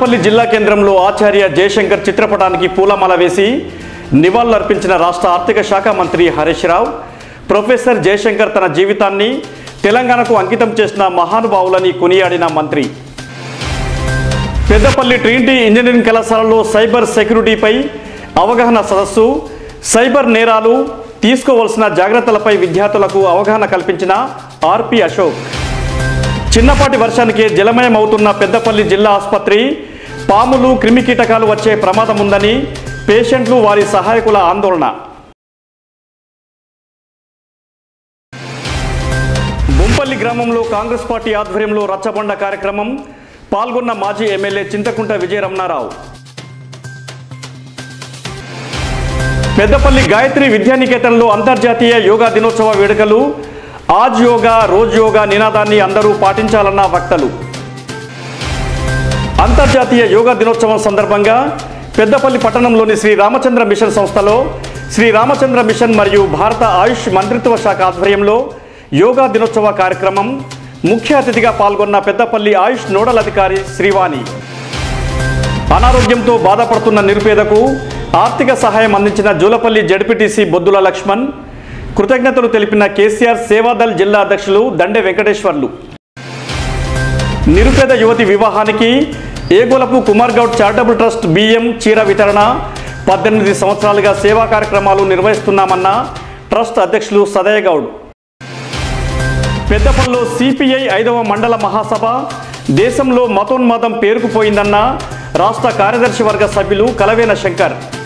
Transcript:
పెద్దపల్లి జిల్లా కేంద్రంలో ఆచార్య జయశంకర్ చిత్రపటానికి పూలమాల వేసి నివాళులర్పించిన రాష్ట్ర ఆర్థిక శాఖ మంత్రి హరీష్ రావు ప్రొఫెసర్ జయశంకర్ తన జీవితాన్ని తెలంగాణకు అంకితం చేసిన మహానుభావులని కొనియాడిన మంత్రి పెద్దపల్లి ట్రినిటీ ఇంజనీరింగ్ కళాశాలలో సైబర్ సెక్యూరిటీపై అవగాహన సదస్సు సైబర్ నేరాలు తీసుకోవాల్సిన జాగ్రత్తలపై విద్యార్థులకు అవగాహన కల్పించిన ఆర్పి అశోక్ చిన్నపాటి వర్షానికే జలమయం అవుతున్న పెద్దపల్లి జిల్లా ఆసుపత్రి పాములు క్రిమికీటకాలు వచ్చే ప్రమాదం ఉందని పేషెంట్లు వారి సహాయకుల ఆందోళన బొంపల్లి గ్రామంలో కాంగ్రెస్ పార్టీ ఆధ్వర్యంలో రచ్చబండ కార్యక్రమం పాల్గొన్న మాజీ ఎమ్మెల్యే చింతకుంట విజయరమణారావు పెద్దపల్లి గాయత్రి విద్యానికేతన్లో అంతర్జాతీయ యోగా దినోత్సవ వేడుకలు ఆజ్ యోగా రోజ్ యోగా నినాదాన్ని అందరూ పాటించాలన్న వక్తలు అంతర్జాతీయ యోగా దినోత్సవం సందర్భంగా పెద్దపల్లి పట్టణంలోని శ్రీ రామచంద్ర మిషన్ సంస్థలో శ్రీ రామచంద్ర మిషన్ మరియు భారత ఆయుష్ మంత్రిత్వ శాఖ ఆధ్వర్యంలో యోగా దినోత్సవ కార్యక్రమం ముఖ్య అతిథిగా పాల్గొన్న పెద్దపల్లి ఆయుష్ నోడల్ అధికారి శ్రీవాణి అనారోగ్యంతో బాధపడుతున్న నిరుపేదకు ఆర్థిక సహాయం అందించిన జూలపల్లి జడ్పీటీసీ బొద్దుల లక్ష్మణ్ కృతజ్ఞతలు తెలిపిన కేసీఆర్ సేవాదల్ జిల్లా అధ్యక్షులు దండె వెంకటేశ్వర్లు నిరుపేద యువతి వివాహానికి ఏగోలపు కుమార్ గౌడ్ చారిటబుల్ ట్రస్ట్ బియ్యం చీర వితరణ పద్దెనిమిది సంవత్సరాలుగా సేవా కార్యక్రమాలు నిర్వహిస్తున్నామన్న ట్రస్ట్ అధ్యక్షులు సదయ గౌడ్ పెద్దపల్లిలో సిపిఐ ఐదవ మండల మహాసభ దేశంలో మతోన్మాదం పేరుకుపోయిందన్న రాష్ట్ర కార్యదర్శి వర్గ సభ్యులు కలవేన శంకర్